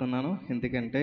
మాట్లాడుతున్నాను ఎందుకంటే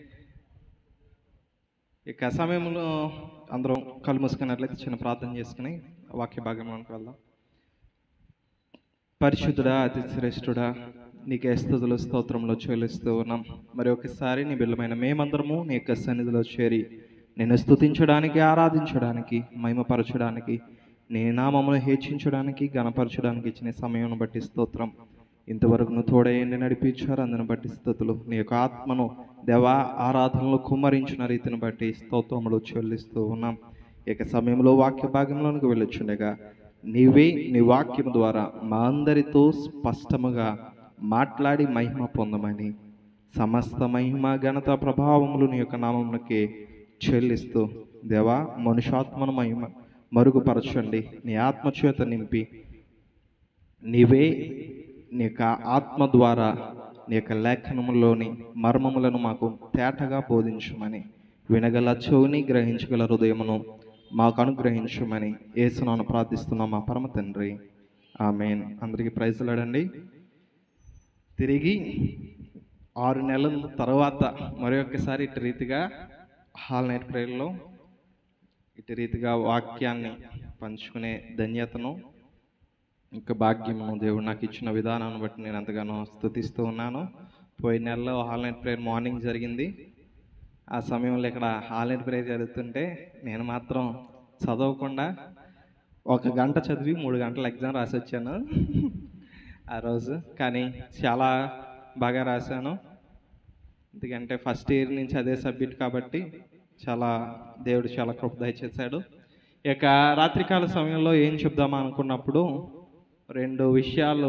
ఇక సమయంలో అందరం కళ్ళు మూసుకున్నట్లయితే చిన్న ప్రార్థన చేసుకుని వాక్య భాగంలోకి వెళ్దాం పరిశుద్ధుడా అతి శ్రేష్ఠుడా నీకే స్థుతులు స్తోత్రంలో చెల్లిస్తూ ఉన్నాం మరి ఒకసారి నీ బిల్లమైన మేమందరము నీ యొక్క సన్నిధిలో చేరి నేను స్తుతించడానికి ఆరాధించడానికి మహిమపరచడానికి నీ నామమును హెచ్చించడానికి గణపరచడానికి ఇచ్చిన సమయం బట్టి స్తోత్రం ఇంతవరకు నువ్వు తోడయండి నడిపించారు అందుని బట్టి స్థుతులు నీ యొక్క ఆత్మను దేవా ఆరాధనలో కుమ్మరించిన రీతిని బట్టి స్తోత్రములు చెల్లిస్తూ ఉన్నాం ఇక సమయంలో వాక్య భాగంలోనికి వెళ్ళొచ్చుండగా నీవే నీ వాక్యం ద్వారా మా అందరితో స్పష్టముగా మాట్లాడి మహిమ పొందమని సమస్త మహిమ ఘనత ప్రభావములు నీ యొక్క నామమునకే చెల్లిస్తూ దేవా మనుషాత్మను మహిమ మరుగుపరచండి నీ ఆత్మచేత నింపి నీవే నీ యొక్క ఆత్మ ద్వారా నీ యొక్క లేఖనములోని మర్మములను మాకు తేటగా బోధించమని వినగల చెవుని గ్రహించగల హృదయమును మాకు అనుగ్రహించమని ఏసునాను ప్రార్థిస్తున్నాం మా పరమ తండ్రి ఆమెన్ అందరికీ ప్రైజ్లాడండి తిరిగి ఆరు నెలల తర్వాత మరి ఒక్కసారి ఇటు రీతిగా హాల్ నైట్ ప్రేయర్లో ఇటు రీతిగా వాక్యాన్ని పంచుకునే ధన్యతను ఇంకా భాగ్యమును దేవుడు నాకు ఇచ్చిన విధానాన్ని బట్టి నేను ఎంతగానో స్థుతిస్తూ ఉన్నాను పోయిన నెలలో హాల్ నైట్ ప్రేయర్ మార్నింగ్ జరిగింది ఆ సమయంలో ఇక్కడ హాల్ నైట్ ప్రేయర్ జరుగుతుంటే నేను మాత్రం చదవకుండా ఒక గంట చదివి మూడు గంటల ఎగ్జామ్ రాసి వచ్చాను ఆ రోజు కానీ చాలా బాగా రాశాను ఎందుకంటే ఫస్ట్ ఇయర్ నుంచి అదే సబ్జెక్ట్ కాబట్టి చాలా దేవుడు చాలా కృప దయచేశాడు ఇక రాత్రికాల సమయంలో ఏం చెప్దామా అనుకున్నప్పుడు రెండు విషయాలు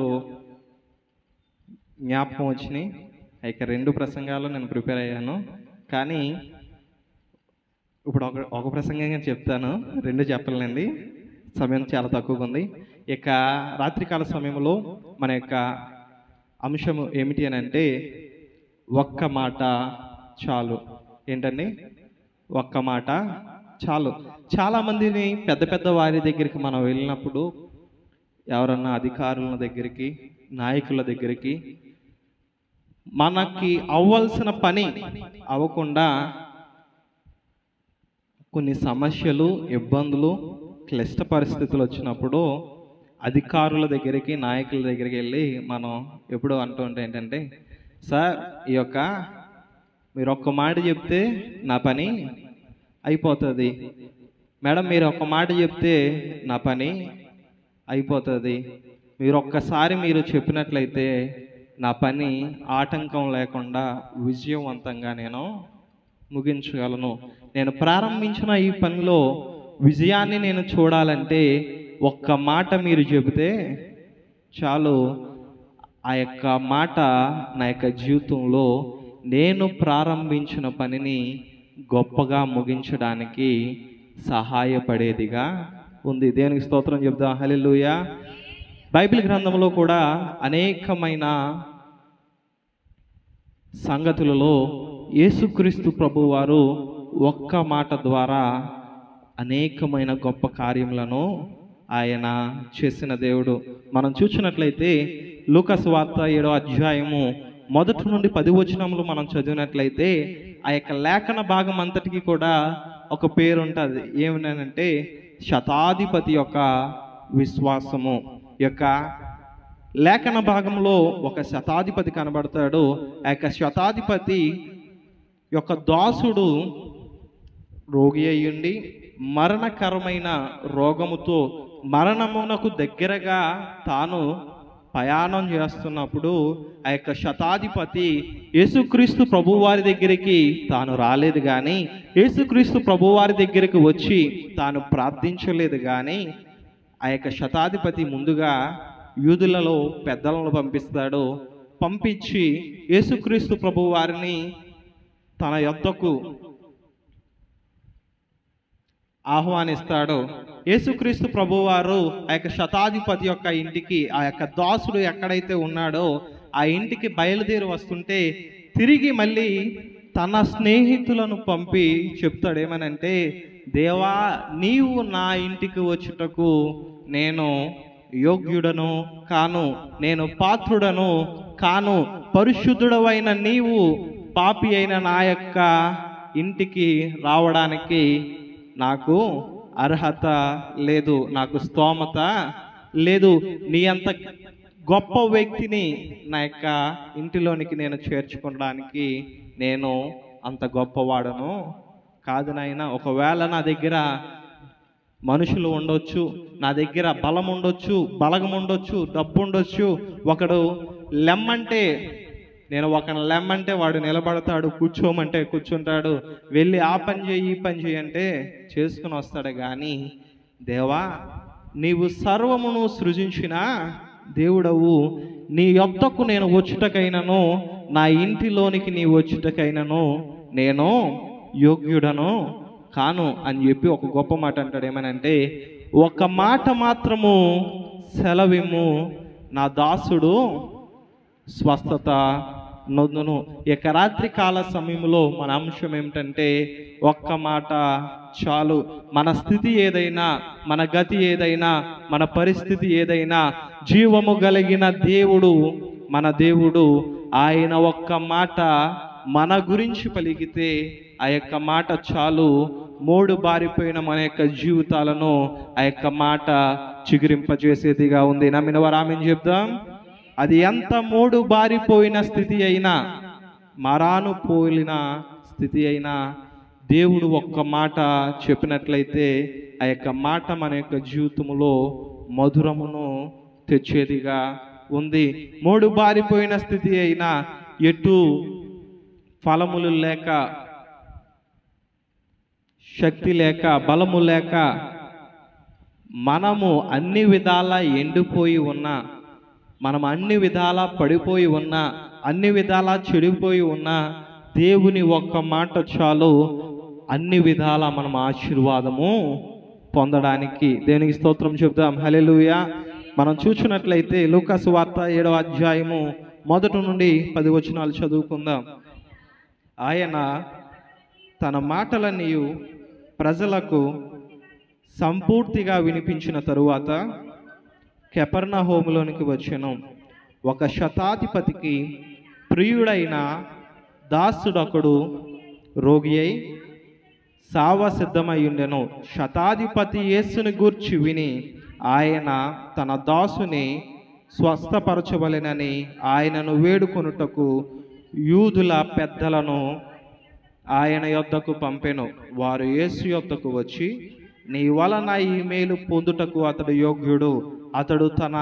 జ్ఞాపకం వచ్చినాయి ఇక రెండు ప్రసంగాలు నేను ప్రిపేర్ అయ్యాను కానీ ఇప్పుడు ఒక ఒక ప్రసంగంగా చెప్తాను రెండు చెప్పలేండి సమయం చాలా తక్కువగా ఉంది ఇక రాత్రికాల సమయంలో మన యొక్క అంశం ఏమిటి అని అంటే ఒక్క మాట చాలు ఏంటండి ఒక్క మాట చాలు చాలా మందిని పెద్ద పెద్ద వారి దగ్గరికి మనం వెళ్ళినప్పుడు ఎవరన్నా అధికారుల దగ్గరికి నాయకుల దగ్గరికి మనకి అవ్వాల్సిన పని అవ్వకుండా కొన్ని సమస్యలు ఇబ్బందులు క్లిష్ట పరిస్థితులు వచ్చినప్పుడు అధికారుల దగ్గరికి నాయకుల దగ్గరికి వెళ్ళి మనం ఎప్పుడూ అంటూ ఉంటే ఏంటంటే సార్ ఈ యొక్క మీరు ఒక్క మాట చెప్తే నా పని అయిపోతుంది మేడం మీరు ఒక్క మాట చెప్తే నా పని అయిపోతుంది మీరు ఒక్కసారి మీరు చెప్పినట్లయితే నా పని ఆటంకం లేకుండా విజయవంతంగా నేను ముగించగలను నేను ప్రారంభించిన ఈ పనిలో విజయాన్ని నేను చూడాలంటే ఒక్క మాట మీరు చెబితే చాలు ఆ యొక్క మాట నా యొక్క జీవితంలో నేను ప్రారంభించిన పనిని గొప్పగా ముగించడానికి సహాయపడేదిగా ఉంది దేనికి స్తోత్రం చెప్దాం హల్లెలూయా బైబిల్ గ్రంథంలో కూడా అనేకమైన సంగతులలో యేసుక్రీస్తు ప్రభువారు ఒక్క మాట ద్వారా అనేకమైన గొప్ప కార్యములను ఆయన చేసిన దేవుడు మనం చూసినట్లయితే లూకస్ వార్త ఏడో అధ్యాయము మొదటి నుండి పది వచనములు మనం చదివినట్లయితే ఆ యొక్క లేఖన భాగం అంతటికి కూడా ఒక పేరు ఉంటుంది ఏమనంటే శతాధిపతి యొక్క విశ్వాసము యొక్క లేఖన భాగంలో ఒక శతాధిపతి కనబడతాడు ఆ యొక్క శతాధిపతి యొక్క దాసుడు రోగి అయ్యుండి మరణకరమైన రోగముతో మరణమునకు దగ్గరగా తాను ప్రయాణం చేస్తున్నప్పుడు ఆ యొక్క శతాధిపతి యేసుక్రీస్తు ప్రభువారి దగ్గరికి తాను రాలేదు కానీ యేసుక్రీస్తు ప్రభువారి దగ్గరికి వచ్చి తాను ప్రార్థించలేదు కానీ ఆ యొక్క శతాధిపతి ముందుగా యూదులలో పెద్దలను పంపిస్తాడు పంపించి యేసుక్రీస్తు ప్రభువారిని తన యొద్దకు ఆహ్వానిస్తాడు యేసుక్రీస్తు ప్రభువారు ఆ యొక్క శతాధిపతి యొక్క ఇంటికి ఆ యొక్క దాసుడు ఎక్కడైతే ఉన్నాడో ఆ ఇంటికి బయలుదేరి వస్తుంటే తిరిగి మళ్ళీ తన స్నేహితులను పంపి చెప్తాడు ఏమనంటే దేవా నీవు నా ఇంటికి వచ్చుటకు నేను యోగ్యుడను కాను నేను పాత్రుడను కాను పరిశుద్ధుడవైన నీవు పాపి అయిన నా యొక్క ఇంటికి రావడానికి నాకు అర్హత లేదు నాకు స్తోమత లేదు నీ అంత గొప్ప వ్యక్తిని నా యొక్క ఇంటిలోనికి నేను చేర్చుకోవడానికి నేను అంత గొప్పవాడను కాదు నాయన ఒకవేళ నా దగ్గర మనుషులు ఉండొచ్చు నా దగ్గర బలం ఉండొచ్చు బలగం ఉండొచ్చు డబ్బు ఉండొచ్చు ఒకడు లెమ్మంటే నేను ఒకని లెమ్మంటే వాడు నిలబడతాడు కూర్చోమంటే కూర్చుంటాడు వెళ్ళి ఆ పని చేయి ఈ పని చేయి అంటే చేసుకుని వస్తాడు కానీ దేవా నీవు సర్వమును సృజించిన దేవుడవు నీ యొద్దకు నేను వచ్చుటకైనను నా ఇంటిలోనికి నీ వచ్చుటకైనను నేను యోగ్యుడను కాను అని చెప్పి ఒక గొప్ప మాట అంటాడు ఏమనంటే ఒక మాట మాత్రము సెలవిమ్ము నా దాసుడు స్వస్థత నొందును ఇక రాత్రి కాల సమయంలో మన అంశం ఏమిటంటే ఒక్క మాట చాలు మన స్థితి ఏదైనా మన గతి ఏదైనా మన పరిస్థితి ఏదైనా జీవము కలిగిన దేవుడు మన దేవుడు ఆయన ఒక్క మాట మన గురించి పలికితే ఆ యొక్క మాట చాలు మూడు బారిపోయిన మన యొక్క జీవితాలను ఆ యొక్క మాట చిగురింపజేసేదిగా ఉంది నమ్మిన వారు ఆమె చెప్దాం అది ఎంత మూడు బారిపోయిన స్థితి అయినా మరాను పోలిన స్థితి అయినా దేవుడు ఒక్క మాట చెప్పినట్లయితే ఆ యొక్క మాట మన యొక్క జీవితంలో మధురమును తెచ్చేదిగా ఉంది మూడు బారిపోయిన స్థితి అయినా ఎటు ఫలములు లేక శక్తి లేక బలము లేక మనము అన్ని విధాల ఎండిపోయి ఉన్నా మనం అన్ని విధాల పడిపోయి ఉన్నా అన్ని విధాల చెడిపోయి ఉన్నా దేవుని ఒక్క మాట చాలు అన్ని విధాల మనం ఆశీర్వాదము పొందడానికి దేనికి స్తోత్రం చెప్దాం హల్లెలూయా మనం చూసినట్లయితే లూకాసు వార్త ఏడవ అధ్యాయము మొదటి నుండి పది వచనాలు చదువుకుందాం ఆయన తన మాటలన్నీ ప్రజలకు సంపూర్తిగా వినిపించిన తరువాత కెపర్ణ హోములోనికి వచ్చాను ఒక శతాధిపతికి ప్రియుడైన దాసుడొకడు రోగి అయి సావ సిద్ధమై ఉండెను శతాధిపతి యేసుని గూర్చి విని ఆయన తన దాసుని స్వస్థపరచవలెనని ఆయనను వేడుకొనుటకు యూదుల పెద్దలను ఆయన యొద్దకు పంపెను వారు యేసు యొద్దకు వచ్చి నీ వలన ఈ మేలు పొందుటకు అతడు యోగ్యుడు అతడు తన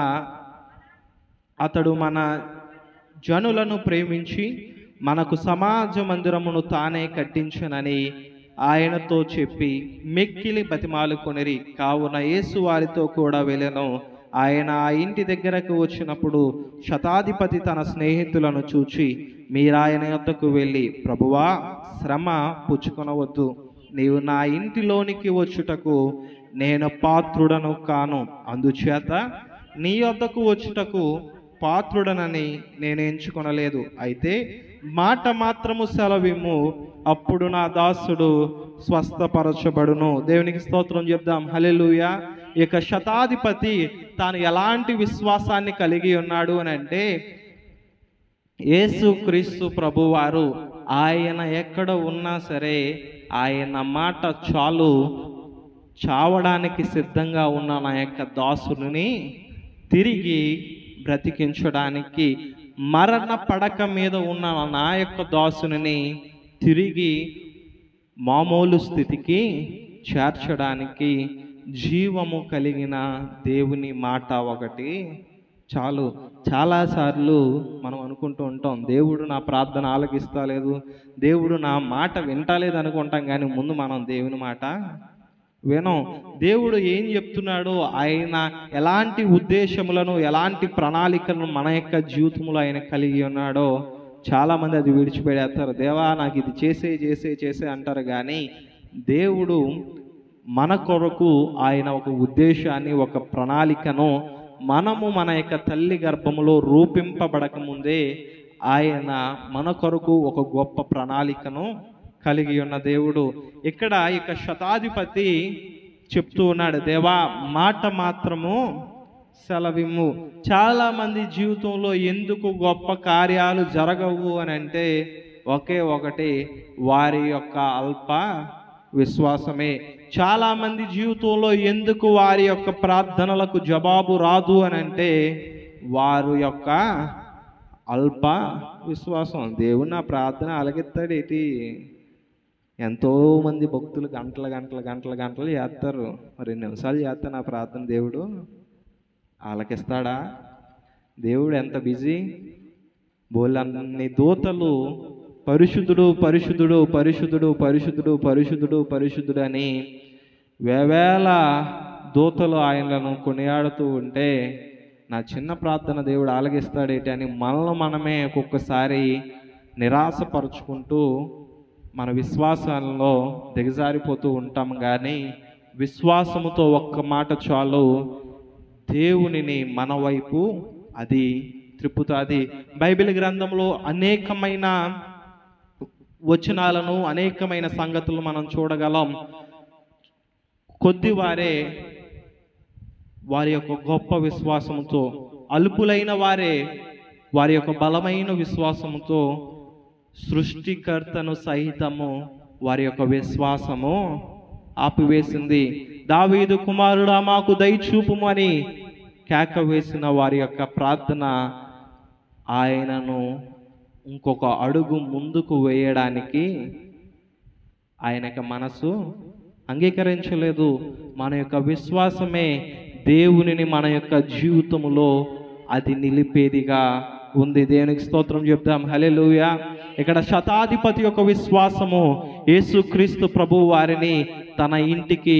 అతడు మన జనులను ప్రేమించి మనకు సమాజ మందిరమును తానే కట్టించనని ఆయనతో చెప్పి మెక్కిలి బతిమాలుకొనిరి కావున యేసు వారితో కూడా వెళ్ళెను ఆయన ఆ ఇంటి దగ్గరకు వచ్చినప్పుడు శతాధిపతి తన స్నేహితులను చూచి మీరాయన యొద్దకు వెళ్ళి ప్రభువా శ్రమ పుచ్చుకొనవద్దు నీవు నా ఇంటిలోనికి వచ్చుటకు నేను పాత్రుడను కాను అందుచేత నీ వద్దకు వచ్చుటకు పాత్రుడనని నేను ఎంచుకొనలేదు అయితే మాట మాత్రము సెలవిమ్ము అప్పుడు నా దాసుడు స్వస్థపరచబడును దేవునికి స్తోత్రం చెప్దాం హల్లెలూయా ఇక శతాధిపతి తాను ఎలాంటి విశ్వాసాన్ని కలిగి ఉన్నాడు అని అంటే యేసు క్రీస్తు ప్రభువారు ఆయన ఎక్కడ ఉన్నా సరే ఆయన మాట చాలు చావడానికి సిద్ధంగా ఉన్న నా యొక్క దాసుని తిరిగి బ్రతికించడానికి మరణ పడక మీద ఉన్న నా యొక్క దాసుని తిరిగి మామూలు స్థితికి చేర్చడానికి జీవము కలిగిన దేవుని మాట ఒకటి చాలు చాలాసార్లు మనం అనుకుంటూ ఉంటాం దేవుడు నా ప్రార్థన ఆలకిస్తలేదు దేవుడు నా మాట వింటలేదు అనుకుంటాం కానీ ముందు మనం దేవుని మాట వినం దేవుడు ఏం చెప్తున్నాడో ఆయన ఎలాంటి ఉద్దేశములను ఎలాంటి ప్రణాళికలను మన యొక్క జీవితంలో ఆయన కలిగి ఉన్నాడో చాలా మంది అది విడిచిపెడేస్తారు దేవా నాకు ఇది చేసే చేసే చేసే అంటారు కానీ దేవుడు మన కొరకు ఆయన ఒక ఉద్దేశాన్ని ఒక ప్రణాళికను మనము మన యొక్క తల్లి గర్భములో రూపింపబడక ముందే ఆయన మన కొరకు ఒక గొప్ప ప్రణాళికను కలిగి ఉన్న దేవుడు ఇక్కడ ఇక శతాధిపతి చెప్తూ ఉన్నాడు దేవా మాట మాత్రము సెలవిమ్ము చాలా మంది జీవితంలో ఎందుకు గొప్ప కార్యాలు జరగవు అని అంటే ఒకే ఒకటి వారి యొక్క అల్ప విశ్వాసమే చాలా మంది జీవితంలో ఎందుకు వారి యొక్క ప్రార్థనలకు జవాబు రాదు అని అంటే వారు యొక్క అల్ప విశ్వాసం దేవుడు నా ప్రార్థన అలగెత్తాడు ఏంటి ఎంతో మంది భక్తులు గంటల గంటల గంటల గంటలు చేస్తారు మరి రెండు నిమిషాలు చేస్తే నా ప్రార్థన దేవుడు ఆలకిస్తాడా దేవుడు ఎంత బిజీ బోలన్ని దూతలు పరిశుద్ధుడు పరిశుద్ధుడు పరిశుద్ధుడు పరిశుద్ధుడు పరిశుద్ధుడు పరిశుద్ధుడు అని వేవేల దూతలు ఆయనను కొనియాడుతూ ఉంటే నా చిన్న ప్రార్థన దేవుడు ఆలగిస్తాడేటి అని మనల్ని మనమే ఒక్కొక్కసారి నిరాశపరుచుకుంటూ మన విశ్వాసాలలో దిగజారిపోతూ ఉంటాం కానీ విశ్వాసముతో ఒక్క మాట చాలు దేవునిని మన వైపు అది త్రిప్పుతుంది బైబిల్ గ్రంథంలో అనేకమైన వచనాలను అనేకమైన సంగతులు మనం చూడగలం కొద్దివారే వారి యొక్క గొప్ప విశ్వాసంతో అల్పులైన వారే వారి యొక్క బలమైన విశ్వాసముతో సృష్టికర్తను సహితము వారి యొక్క విశ్వాసము ఆపివేసింది దావీదు కుమారుడా మాకు దయచూపుము అని కేక వేసిన వారి యొక్క ప్రార్థన ఆయనను ఇంకొక అడుగు ముందుకు వేయడానికి ఆయన యొక్క మనసు అంగీకరించలేదు మన యొక్క విశ్వాసమే దేవునిని మన యొక్క జీవితములో అది నిలిపేదిగా ఉంది దేవునికి స్తోత్రం చెప్దాం హల్లెలూయా ఇక్కడ శతాధిపతి యొక్క విశ్వాసము యేసుక్రీస్తు ప్రభు వారిని తన ఇంటికి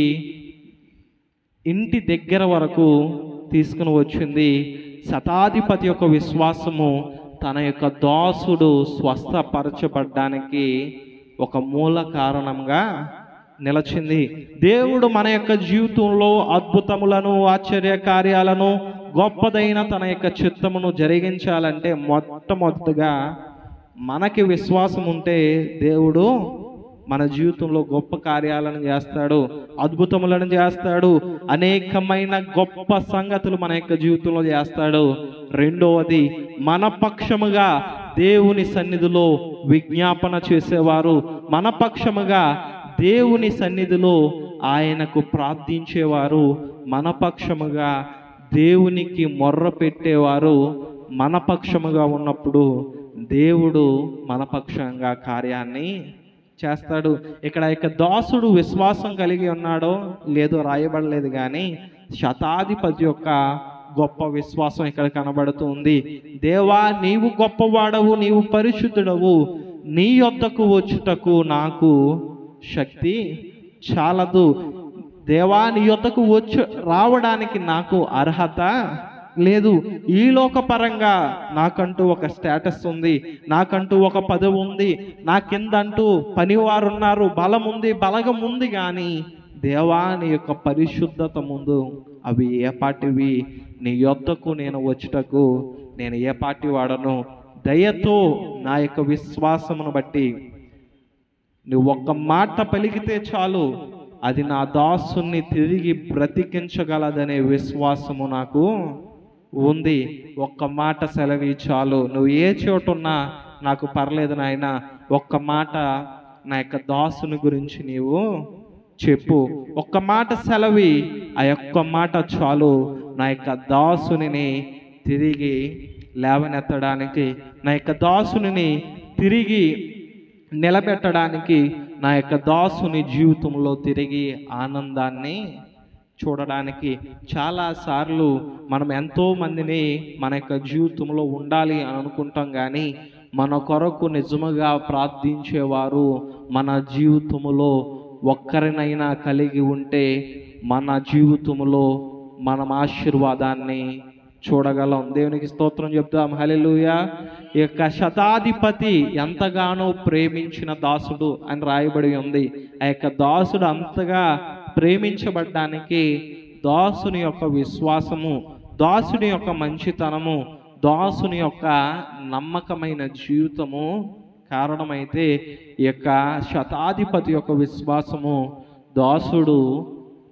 ఇంటి దగ్గర వరకు తీసుకుని వచ్చింది శతాధిపతి యొక్క విశ్వాసము తన యొక్క దాసుడు స్వస్థపరచబడ్డానికి ఒక మూల కారణంగా నిలచింది దేవుడు మన యొక్క జీవితంలో అద్భుతములను ఆశ్చర్య కార్యాలను గొప్పదైన తన యొక్క చిత్తమును జరిగించాలంటే మొట్టమొదటిగా మనకి విశ్వాసం ఉంటే దేవుడు మన జీవితంలో గొప్ప కార్యాలను చేస్తాడు అద్భుతములను చేస్తాడు అనేకమైన గొప్ప సంగతులు మన యొక్క జీవితంలో చేస్తాడు రెండవది మన పక్షముగా దేవుని సన్నిధిలో విజ్ఞాపన చేసేవారు మన పక్షముగా దేవుని సన్నిధిలో ఆయనకు ప్రార్థించేవారు మన పక్షముగా దేవునికి మొర్ర పెట్టేవారు మన పక్షముగా ఉన్నప్పుడు దేవుడు మన పక్షంగా కార్యాన్ని చేస్తాడు ఇక్కడ ఇక దాసుడు విశ్వాసం కలిగి ఉన్నాడో లేదో రాయబడలేదు కానీ శతాధిపతి యొక్క గొప్ప విశ్వాసం ఇక్కడ కనబడుతుంది దేవా నీవు గొప్పవాడవు నీవు పరిశుద్ధుడవు నీ యొద్దకు వచ్చుటకు నాకు శక్తి చాలదు దేవా నీ యొద్దకు వచ్చి రావడానికి నాకు అర్హత లేదు ఈ లోకపరంగా నాకంటూ ఒక స్టేటస్ ఉంది నాకంటూ ఒక పదవి ఉంది నా కిందంటూ పనివారు ఉన్నారు బలం ఉంది బలగం ఉంది కానీ దేవా నీ యొక్క పరిశుద్ధత ముందు అవి ఏ పాటివి నీ యొద్దకు నేను వచ్చుటకు నేను ఏ పాటి వాడను దయతో నా యొక్క విశ్వాసమును బట్టి నువ్వు ఒక్క మాట పలికితే చాలు అది నా దాసుని తిరిగి బ్రతికించగలదనే విశ్వాసము నాకు ఉంది ఒక్క మాట సెలవి చాలు నువ్వు ఏ చోటున్నా నాకు పర్లేదు నాయన ఒక్క మాట నా యొక్క దాసుని గురించి నీవు చెప్పు ఒక్క మాట సెలవి ఆ యొక్క మాట చాలు నా యొక్క దాసుని తిరిగి లేవనెత్తడానికి నా యొక్క దాసుని తిరిగి నిలబెట్టడానికి నా యొక్క దాసుని జీవితంలో తిరిగి ఆనందాన్ని చూడడానికి చాలా సార్లు మనం ఎంతో మందిని మన యొక్క జీవితంలో ఉండాలి అని అనుకుంటాం కానీ మన కొరకు నిజముగా ప్రార్థించేవారు మన జీవితములో ఒక్కరినైనా కలిగి ఉంటే మన జీవితములో మనం ఆశీర్వాదాన్ని చూడగలం దేవునికి స్తోత్రం చెప్తాం హల్లెలూయా ఈ యొక్క శతాధిపతి ఎంతగానో ప్రేమించిన దాసుడు అని రాయబడి ఉంది ఆ యొక్క దాసుడు అంతగా ప్రేమించబడ్డానికి దాసుని యొక్క విశ్వాసము దాసుని యొక్క మంచితనము దాసుని యొక్క నమ్మకమైన జీవితము కారణమైతే ఈ యొక్క శతాధిపతి యొక్క విశ్వాసము దాసుడు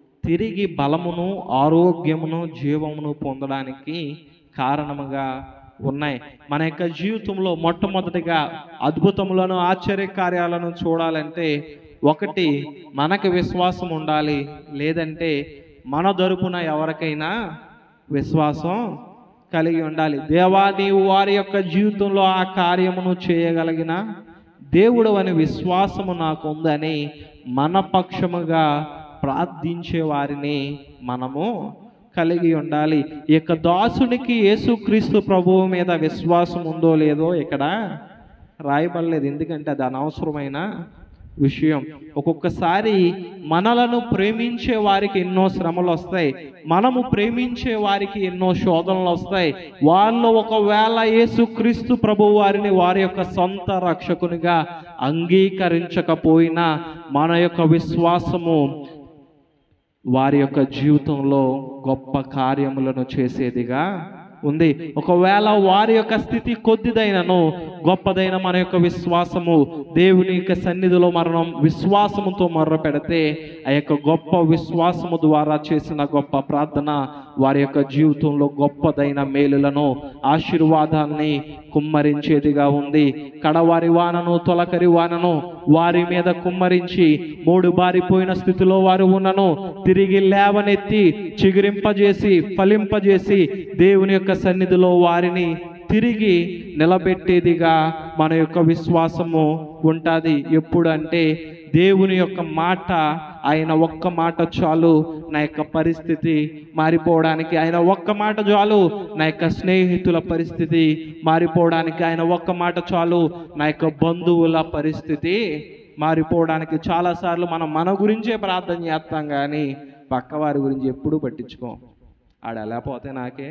తిరిగి బలమును ఆరోగ్యమును జీవమును పొందడానికి కారణముగా ఉన్నాయి మన యొక్క జీవితంలో మొట్టమొదటిగా అద్భుతములను ఆశ్చర్య కార్యాలను చూడాలంటే ఒకటి మనకు విశ్వాసం ఉండాలి లేదంటే మన తరపున ఎవరికైనా విశ్వాసం కలిగి ఉండాలి దేవా నీవు వారి యొక్క జీవితంలో ఆ కార్యమును చేయగలిగిన దేవుడు అని విశ్వాసము నాకు ఉందని మన పక్షముగా ప్రార్థించే వారిని మనము కలిగి ఉండాలి ఈ యొక్క దాసునికి యేసుక్రీస్తు ప్రభువు మీద విశ్వాసం ఉందో లేదో ఇక్కడ రాయబడలేదు ఎందుకంటే అది అనవసరమైన విషయం ఒక్కొక్కసారి మనలను ప్రేమించే వారికి ఎన్నో శ్రమలు వస్తాయి మనము ప్రేమించే వారికి ఎన్నో శోధనలు వస్తాయి వాళ్ళు ఒకవేళ యేసుక్రీస్తు ప్రభు వారిని వారి యొక్క సొంత రక్షకునిగా అంగీకరించకపోయినా మన యొక్క విశ్వాసము వారి యొక్క జీవితంలో గొప్ప కార్యములను చేసేదిగా ఉంది ఒకవేళ వారి యొక్క స్థితి కొద్దిదైనను గొప్పదైన మన యొక్క విశ్వాసము దేవుని యొక్క సన్నిధిలో మరణం విశ్వాసముతో మొర్ర పెడితే ఆ యొక్క గొప్ప విశ్వాసము ద్వారా చేసిన గొప్ప ప్రార్థన వారి యొక్క జీవితంలో గొప్పదైన మేలులను ఆశీర్వాదాన్ని కుమ్మరించేదిగా ఉంది కడవారి వానను తొలకరి వానను వారి మీద కుమ్మరించి మూడు బారిపోయిన స్థితిలో వారు ఉన్నను తిరిగి లేవనెత్తి చిగురింపజేసి ఫలింపజేసి దేవుని యొక్క సన్నిధిలో వారిని తిరిగి నిలబెట్టేదిగా మన యొక్క విశ్వాసము ఉంటుంది ఎప్పుడు అంటే దేవుని యొక్క మాట ఆయన ఒక్క మాట చాలు నా యొక్క పరిస్థితి మారిపోవడానికి ఆయన ఒక్క మాట చాలు నా యొక్క స్నేహితుల పరిస్థితి మారిపోవడానికి ఆయన ఒక్క మాట చాలు నా యొక్క బంధువుల పరిస్థితి మారిపోవడానికి చాలాసార్లు మనం మన గురించే ప్రార్థన చేస్తాం కానీ పక్కవారి గురించి ఎప్పుడూ పట్టించుకోం ఆడు ఎలా పోతే నాకే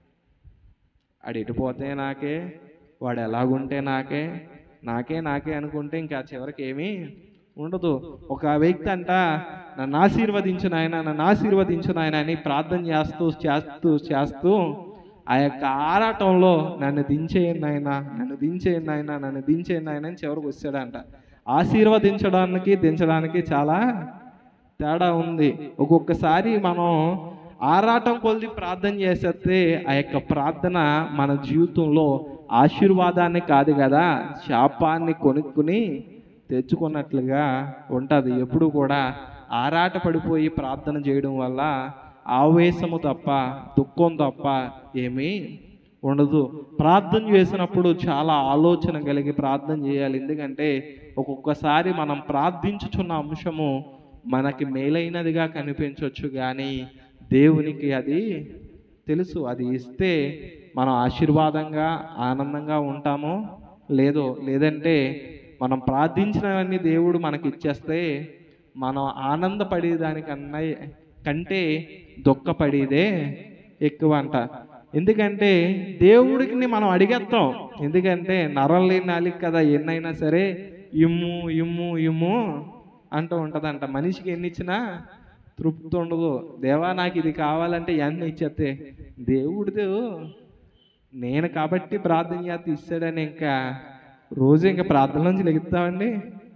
ఆడు ఎటు పోతే నాకే వాడు ఎలాగుంటే నాకే నాకే నాకే అనుకుంటే ఇంకా చివరికి ఏమీ ఉండదు ఒక వ్యక్తి అంట నన్ను ఆశీర్వదించిన ఆయన నన్ను ఆశీర్వదించిన ఆయన అని ప్రార్థన చేస్తూ చేస్తూ చేస్తూ ఆ యొక్క ఆరాటంలో నన్ను దించేయండి ఆయన నన్ను దించేయండి ఆయన నన్ను దించేయండి ఆయన అని చివరికి వచ్చాడంట ఆశీర్వదించడానికి దించడానికి చాలా తేడా ఉంది ఒక్కొక్కసారి మనం ఆరాటం కొలిది ప్రార్థన చేసేస్తే ఆ యొక్క ప్రార్థన మన జీవితంలో ఆశీర్వాదాన్ని కాదు కదా శాపాన్ని కొనుక్కుని తెచ్చుకున్నట్లుగా ఉంటుంది ఎప్పుడు కూడా ఆరాట పడిపోయి ప్రార్థన చేయడం వల్ల ఆవేశము తప్ప దుఃఖం తప్ప ఏమీ ఉండదు ప్రార్థన చేసినప్పుడు చాలా ఆలోచన కలిగి ప్రార్థన చేయాలి ఎందుకంటే ఒక్కొక్కసారి మనం ప్రార్థించుచున్న అంశము మనకి మేలైనదిగా కనిపించవచ్చు కానీ దేవునికి అది తెలుసు అది ఇస్తే మనం ఆశీర్వాదంగా ఆనందంగా ఉంటామో లేదో లేదంటే మనం ప్రార్థించినవన్నీ దేవుడు మనకి ఇచ్చేస్తే మనం ఆనందపడేదానికన్నా కంటే దుఃఖపడేదే ఎక్కువ అంట ఎందుకంటే దేవుడికి మనం అడిగేస్తాం ఎందుకంటే నరం లేని నాలిక కదా ఎన్నైనా సరే ఇమ్ము ఇమ్ము ఇమ్ము అంటూ ఉంటుందంట మనిషికి ఎన్ని ఇచ్చినా తృప్తి ఉండదు దేవా నాకు ఇది కావాలంటే ఎన్ని ఇచ్చేస్తే దేవుడితో నేను కాబట్టి ప్రార్థన చేస్తే ఇస్తాడని ఇంకా రోజు ఇంకా ప్రార్థన నుంచి లెగుతామండి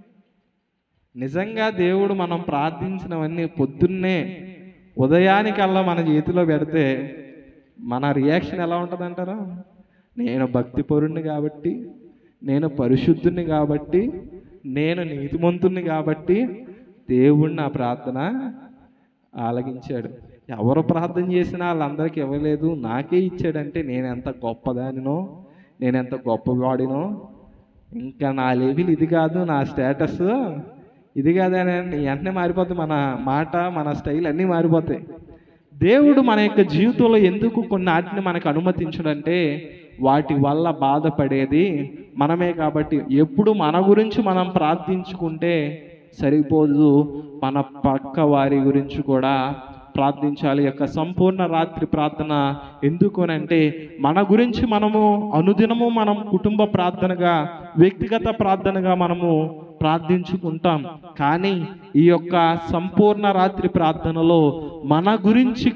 నిజంగా దేవుడు మనం ప్రార్థించినవన్నీ పొద్దున్నే ఉదయానికల్లా మన చేతిలో పెడితే మన రియాక్షన్ ఎలా ఉంటుంది అంటారా నేను భక్తి పరుణ్ణి కాబట్టి నేను పరిశుద్ధుని కాబట్టి నేను నీతిమంతుణ్ణి కాబట్టి దేవుడు నా ప్రార్థన ఆలగించాడు ఎవరు ప్రార్థన చేసినా వాళ్ళందరికీ ఇవ్వలేదు నాకే ఇచ్చాడంటే నేను ఎంత గొప్పదానినో నేను ఎంత గొప్పవాడినో ఇంకా నా లెవెల్ ఇది కాదు నా స్టేటస్ ఇది కాదని వెంటనే మారిపోతుంది మన మాట మన స్టైల్ అన్నీ మారిపోతాయి దేవుడు మన యొక్క జీవితంలో ఎందుకు కొన్ని వాటిని మనకు అనుమతించడంటే వాటి వల్ల బాధపడేది మనమే కాబట్టి ఎప్పుడు మన గురించి మనం ప్రార్థించుకుంటే సరిపోదు మన పక్క వారి గురించి కూడా ప్రార్థించాలి ఈ యొక్క సంపూర్ణ రాత్రి ప్రార్థన ఎందుకునంటే మన గురించి మనము అనుదినము మనం కుటుంబ ప్రార్థనగా వ్యక్తిగత ప్రార్థనగా మనము ప్రార్థించుకుంటాం కానీ ఈ యొక్క సంపూర్ణ రాత్రి ప్రార్థనలో మన గురించి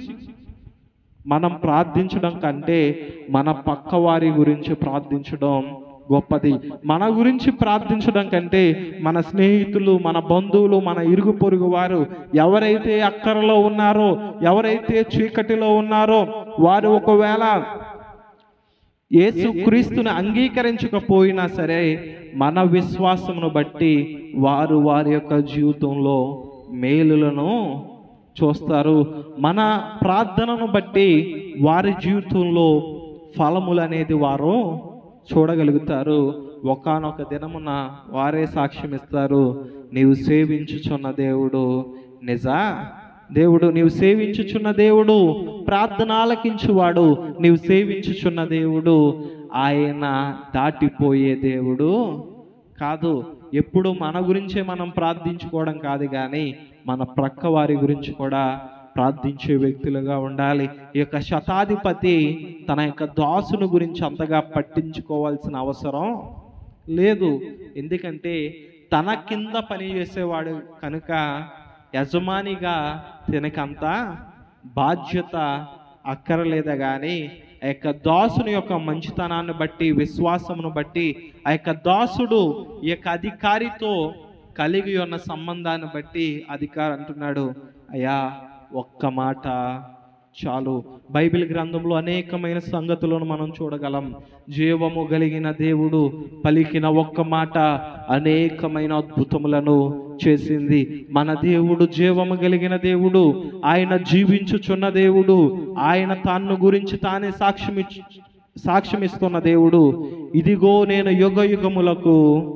మనం ప్రార్థించడం కంటే మన పక్క వారి గురించి ప్రార్థించడం గొప్పది మన గురించి ప్రార్థించడం కంటే మన స్నేహితులు మన బంధువులు మన ఇరుగు పొరుగు వారు ఎవరైతే అక్కరలో ఉన్నారో ఎవరైతే చీకటిలో ఉన్నారో వారు ఒకవేళ యేసు క్రీస్తుని అంగీకరించకపోయినా సరే మన విశ్వాసమును బట్టి వారు వారి యొక్క జీవితంలో మేలులను చూస్తారు మన ప్రార్థనను బట్టి వారి జీవితంలో ఫలములు అనేది వారు చూడగలుగుతారు ఒకానొక దినమున వారే సాక్ష్యం ఇస్తారు నీవు సేవించుచున్న దేవుడు నిజా దేవుడు నీవు సేవించుచున్న దేవుడు ప్రార్థన ఆలకించువాడు నీవు సేవించుచున్న దేవుడు ఆయన దాటిపోయే దేవుడు కాదు ఎప్పుడు మన గురించే మనం ప్రార్థించుకోవడం కాదు కానీ మన ప్రక్క వారి గురించి కూడా ప్రార్థించే వ్యక్తులుగా ఉండాలి ఈ యొక్క శతాధిపతి తన యొక్క దాసుని గురించి అంతగా పట్టించుకోవాల్సిన అవసరం లేదు ఎందుకంటే తన కింద పని చేసేవాడు కనుక యజమానిగా తినకంత బాధ్యత అక్కరలేదా కానీ ఆ యొక్క దాసుని యొక్క మంచితనాన్ని బట్టి విశ్వాసమును బట్టి ఆ యొక్క దాసుడు ఈ యొక్క అధికారితో కలిగి ఉన్న సంబంధాన్ని బట్టి అధికారి అంటున్నాడు అయ్యా ఒక్క మాట చాలు బైబిల్ గ్రంథంలో అనేకమైన సంగతులను మనం చూడగలం జీవము కలిగిన దేవుడు పలికిన ఒక్క మాట అనేకమైన అద్భుతములను చేసింది మన దేవుడు జీవము కలిగిన దేవుడు ఆయన జీవించుచున్న దేవుడు ఆయన తాను గురించి తానే సాక్ష్యం సాక్ష్యమిస్తున్న దేవుడు ఇదిగో నేను యుగ యుగములకు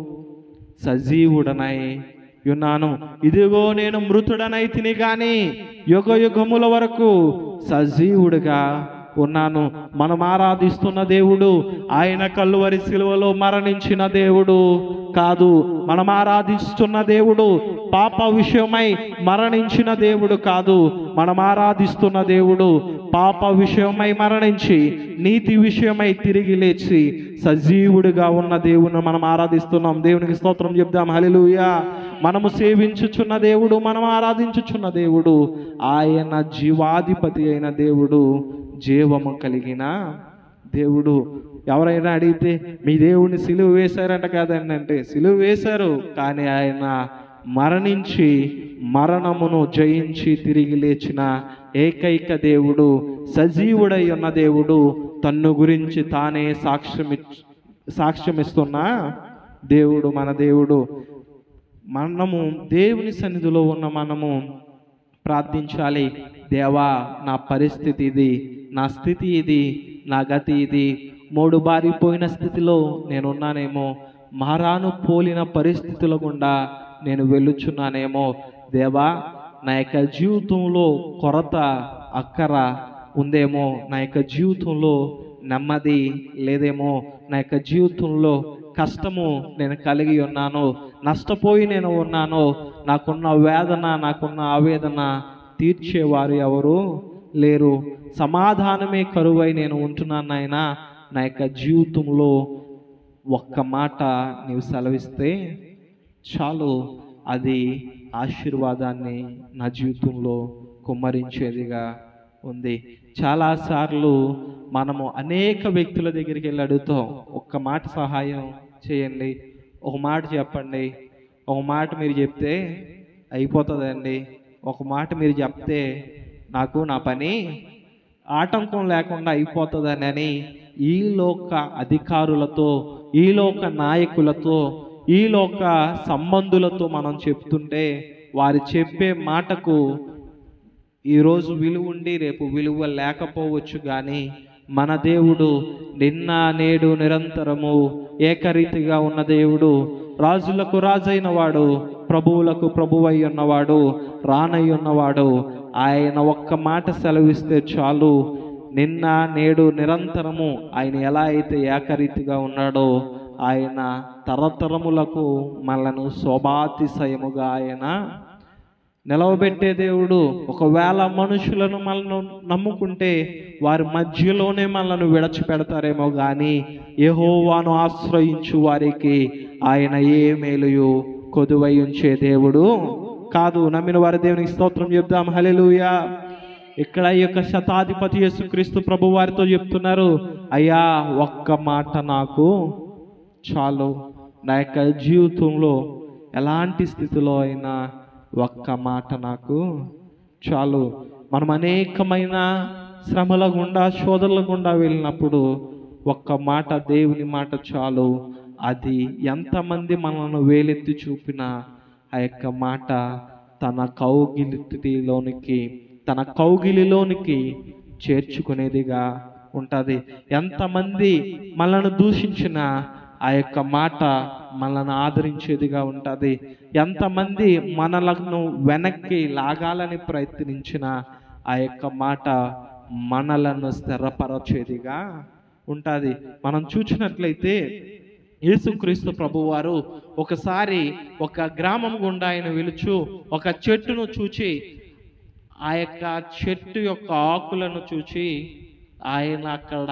సజీవుడనై ఉన్నాను ఇదిగో నేను మృతుడనై తిని గాని యుగ యుగముల వరకు సజీవుడిగా ఉన్నాను మనం ఆరాధిస్తున్న దేవుడు ఆయన కల్లువరి శిలువలో మరణించిన దేవుడు కాదు మనం ఆరాధిస్తున్న దేవుడు పాప విషయమై మరణించిన దేవుడు కాదు మనం ఆరాధిస్తున్న దేవుడు పాప విషయమై మరణించి నీతి విషయమై తిరిగి లేచి సజీవుడిగా ఉన్న దేవుని మనం ఆరాధిస్తున్నాం దేవునికి స్తోత్రం చెప్దాం హల్లెలూయా మనము సేవించుచున్న దేవుడు మనం ఆరాధించుచున్న దేవుడు ఆయన జీవాధిపతి అయిన దేవుడు జీవము కలిగిన దేవుడు ఎవరైనా అడిగితే మీ దేవుడిని సిలువ వేశారంట కాదండి అంటే సిలువ వేశారు కానీ ఆయన మరణించి మరణమును జయించి తిరిగి లేచిన ఏకైక దేవుడు సజీవుడై ఉన్న దేవుడు తన్ను గురించి తానే సాక్ష్యమి సాక్ష్యమిస్తున్న దేవుడు మన దేవుడు మనము దేవుని సన్నిధిలో ఉన్న మనము ప్రార్థించాలి దేవా నా పరిస్థితి ఇది నా స్థితి ఇది నా గతి ఇది మూడు బారిపోయిన స్థితిలో నేనున్నానేమో మారాను పోలిన పరిస్థితుల గుండా నేను వెళ్ళుచున్నానేమో దేవా నా యొక్క జీవితంలో కొరత అక్కర ఉందేమో నా యొక్క జీవితంలో నెమ్మది లేదేమో నా యొక్క జీవితంలో కష్టము నేను కలిగి ఉన్నాను నష్టపోయి నేను ఉన్నాను నాకున్న వేదన నాకున్న ఆవేదన తీర్చేవారు ఎవరు లేరు సమాధానమే కరువై నేను ఉంటున్నాను నాయన నా యొక్క జీవితంలో ఒక్క మాట నీవు సెలవిస్తే చాలు అది ఆశీర్వాదాన్ని నా జీవితంలో కుమ్మరించేదిగా ఉంది చాలాసార్లు మనము అనేక వ్యక్తుల దగ్గరికి వెళ్ళి అడుగుతాం ఒక్క మాట సహాయం చేయండి ఒక మాట చెప్పండి ఒక మాట మీరు చెప్తే అయిపోతుందండి ఒక మాట మీరు చెప్తే నాకు నా పని ఆటంకం లేకుండా అయిపోతుందని అని ఈ లోక అధికారులతో ఈ లోక నాయకులతో ఈ లోక సంబంధులతో మనం చెప్తుంటే వారు చెప్పే మాటకు ఈరోజు విలువ ఉండి రేపు విలువ లేకపోవచ్చు కానీ మన దేవుడు నిన్న నేడు నిరంతరము ఏకరీతిగా ఉన్న దేవుడు రాజులకు రాజైన వాడు ప్రభువులకు ప్రభువై ఉన్నవాడు రానై ఉన్నవాడు ఆయన ఒక్క మాట సెలవిస్తే చాలు నిన్న నేడు నిరంతరము ఆయన ఎలా అయితే ఏకరీతిగా ఉన్నాడో ఆయన తరతరములకు మనలను శోభాతిశయముగా ఆయన నిలవబెట్టే దేవుడు ఒకవేళ మనుషులను మనను నమ్ముకుంటే వారి మధ్యలోనే మనల్ని విడచిపెడతారేమో కానీ యెహోవాను ఆశ్రయించు వారికి ఆయన ఏ మేలుయు కొదువై ఉంచే దేవుడు కాదు నమ్మిన వారి దేవునికి స్తోత్రం చెప్దాం హల్లెలూయా ఇక్కడ ఈ యొక్క శతాధిపతి యేసుక్రీస్తు ప్రభు వారితో చెప్తున్నారు అయ్యా ఒక్క మాట నాకు చాలు నా యొక్క జీవితంలో ఎలాంటి స్థితిలో అయినా ఒక్క మాట నాకు చాలు మనం అనేకమైన శ్రమల గుండా శోధనల గుండా వెళ్ళినప్పుడు ఒక్క మాట దేవుని మాట చాలు అది ఎంతమంది మనల్ని వేలెత్తి చూపినా ఆ యొక్క మాట తన కౌగిలిలోనికి తన కౌగిలిలోనికి చేర్చుకునేదిగా ఉంటుంది ఎంతమంది మనల్ని దూషించిన ఆ యొక్క మాట మనల్ని ఆదరించేదిగా ఉంటుంది ఎంతమంది మనలను వెనక్కి లాగాలని ప్రయత్నించిన ఆ యొక్క మాట మనలను స్థిరపరచేదిగా ఉంటుంది మనం చూసినట్లయితే యేసుక్రీస్తు ప్రభువారు ఒకసారి ఒక గ్రామం గుండా ఆయన వెలుచు ఒక చెట్టును చూచి ఆ యొక్క చెట్టు యొక్క ఆకులను చూచి ఆయన అక్కడ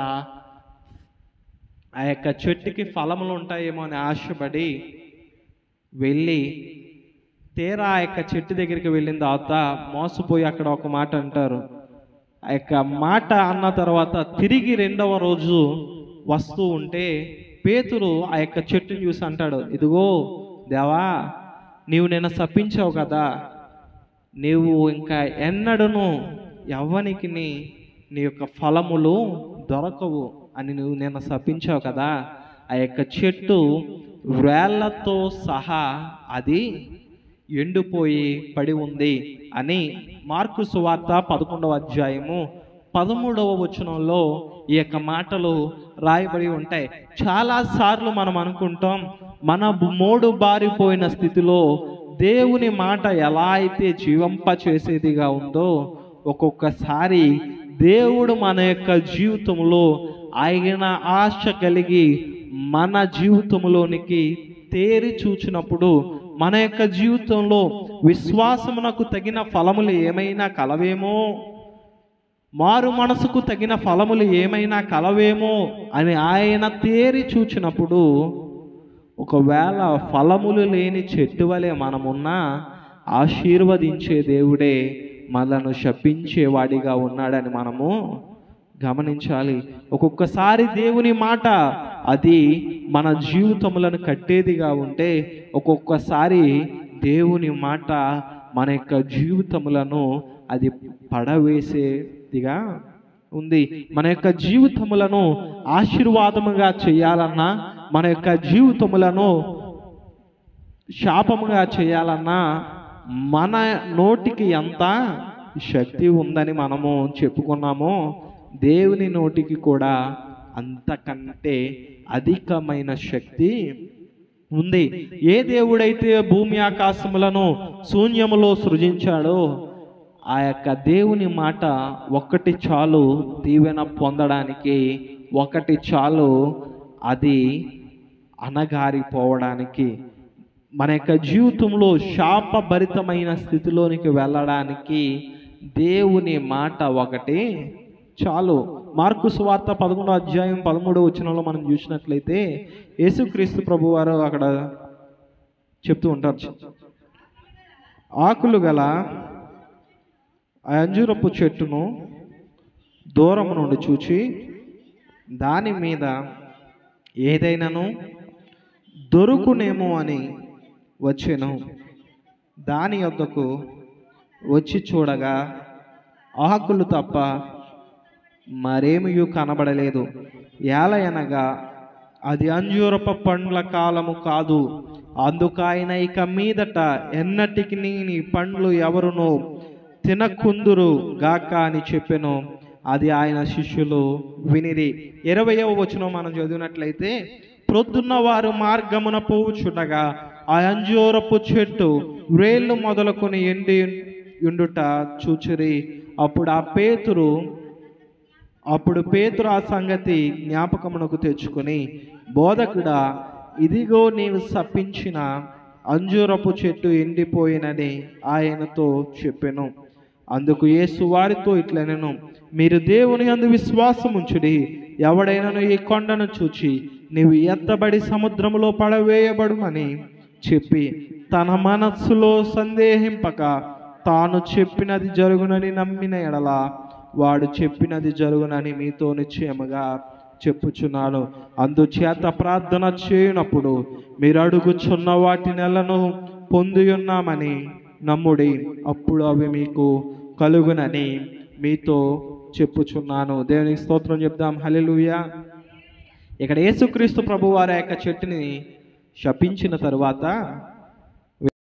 ఆ యొక్క చెట్టుకి ఫలములు ఉంటాయేమో అని ఆశపడి వెళ్ళి తీరా ఆ యొక్క చెట్టు దగ్గరికి వెళ్ళిన తర్వాత మోసపోయి అక్కడ ఒక మాట అంటారు ఆ యొక్క మాట అన్న తర్వాత తిరిగి రెండవ రోజు వస్తూ ఉంటే పేతురు ఆ యొక్క చెట్టుని చూసి అంటాడు ఇదిగో దేవా నీవు నిన్న శపించావు కదా నీవు ఇంకా ఎన్నడను ఎవ్వనికి నీ యొక్క ఫలములు దొరకవు అని నువ్వు నిన్న శపించావు కదా ఆ యొక్క చెట్టు వేళ్లతో సహా అది ఎండిపోయి పడి ఉంది అని మార్కు సువార్త పదకొండవ అధ్యాయము పదమూడవ వచనంలో ఈ యొక్క మాటలు రాయబడి ఉంటాయి చాలా సార్లు మనం అనుకుంటాం మన మోడు బారిపోయిన స్థితిలో దేవుని మాట ఎలా అయితే జీవంప చేసేదిగా ఉందో ఒక్కొక్కసారి దేవుడు మన యొక్క జీవితంలో ఆయన ఆశ కలిగి మన జీవితంలోనికి తేరి చూచినప్పుడు మన యొక్క జీవితంలో విశ్వాసమునకు తగిన ఫలములు ఏమైనా కలవేమో మారు మనసుకు తగిన ఫలములు ఏమైనా కలవేమో అని ఆయన తేరి చూచినప్పుడు ఒకవేళ ఫలములు లేని చెట్టు వలె మనమున్నా ఆశీర్వదించే దేవుడే మనను శపించేవాడిగా ఉన్నాడని మనము గమనించాలి ఒక్కొక్కసారి దేవుని మాట అది మన జీవితములను కట్టేదిగా ఉంటే ఒక్కొక్కసారి దేవుని మాట మన యొక్క జీవితములను అది పడవేసేదిగా ఉంది మన యొక్క జీవితములను ఆశీర్వాదముగా చేయాలన్నా మన యొక్క జీవితములను శాపముగా చేయాలన్నా మన నోటికి ఎంత శక్తి ఉందని మనము చెప్పుకున్నామో దేవుని నోటికి కూడా అంతకంటే అధికమైన శక్తి ఉంది ఏ దేవుడైతే భూమి ఆకాశములను శూన్యములో సృజించాడో ఆ యొక్క దేవుని మాట ఒక్కటి చాలు దీవెన పొందడానికి ఒకటి చాలు అది అనగారిపోవడానికి మన యొక్క జీవితంలో శాపభరితమైన స్థితిలోనికి వెళ్ళడానికి దేవుని మాట ఒకటి చాలు మార్కు సువార్త పదకొండో అధ్యాయం పదమూడో వచనంలో మనం చూసినట్లయితే యేసుక్రీస్తు ప్రభు వారు అక్కడ చెప్తూ ఉంటారు ఆకులు గల ఆ అంజూరపు చెట్టును దూరం నుండి చూచి దాని మీద ఏదైనాను దొరుకునేమో అని వచ్చాను దాని యొద్దకు వచ్చి చూడగా ఆకులు తప్ప మరేమియు కనబడలేదు ఏలయనగా అది అంజూరప పండ్ల కాలము కాదు అందుకాయన ఇక మీదట ఎన్నటికి నీ పండ్లు ఎవరునో తినకుందురు గాక అని చెప్పెను అది ఆయన శిష్యులు వినిరి ఇరవయవ వచనం మనం చదివినట్లయితే ప్రొద్దున్న వారు మార్గమున పోవుచుండగా ఆ అంజూరపు చెట్టు వ్రేళ్ళు మొదలుకొని ఎండి ఉండుట చూచిరి అప్పుడు ఆ పేతురు అప్పుడు పేతురు ఆ సంగతి జ్ఞాపకమునకు తెచ్చుకొని బోధకుడా ఇదిగో నీవు సప్పించిన అంజూరపు చెట్టు ఎండిపోయినని ఆయనతో చెప్పెను అందుకు యేసు వారితో ఇట్లనెను మీరు దేవుని అందు విశ్వాసం ఉంచుడి ఎవడైనను ఈ కొండను చూచి నీవు ఎత్తబడి సముద్రములో పడవేయబడుమని చెప్పి తన మనస్సులో సందేహింపక తాను చెప్పినది జరుగునని నమ్మిన ఎడల వాడు చెప్పినది జరుగునని మీతో నిశ్చయముగా చెప్పుచున్నాను అందుచేత ప్రార్థన చేయనప్పుడు మీరు అడుగుచున్న వాటి నెలను పొంది ఉన్నామని నమ్ముడి అప్పుడు అవి మీకు కలుగునని మీతో చెప్పుచున్నాను దేవునికి స్తోత్రం చెప్దాం హల్లెలూయా ఇక్కడ యేసుక్రీస్తు ప్రభు వారి యొక్క చెట్టుని శపించిన తరువాత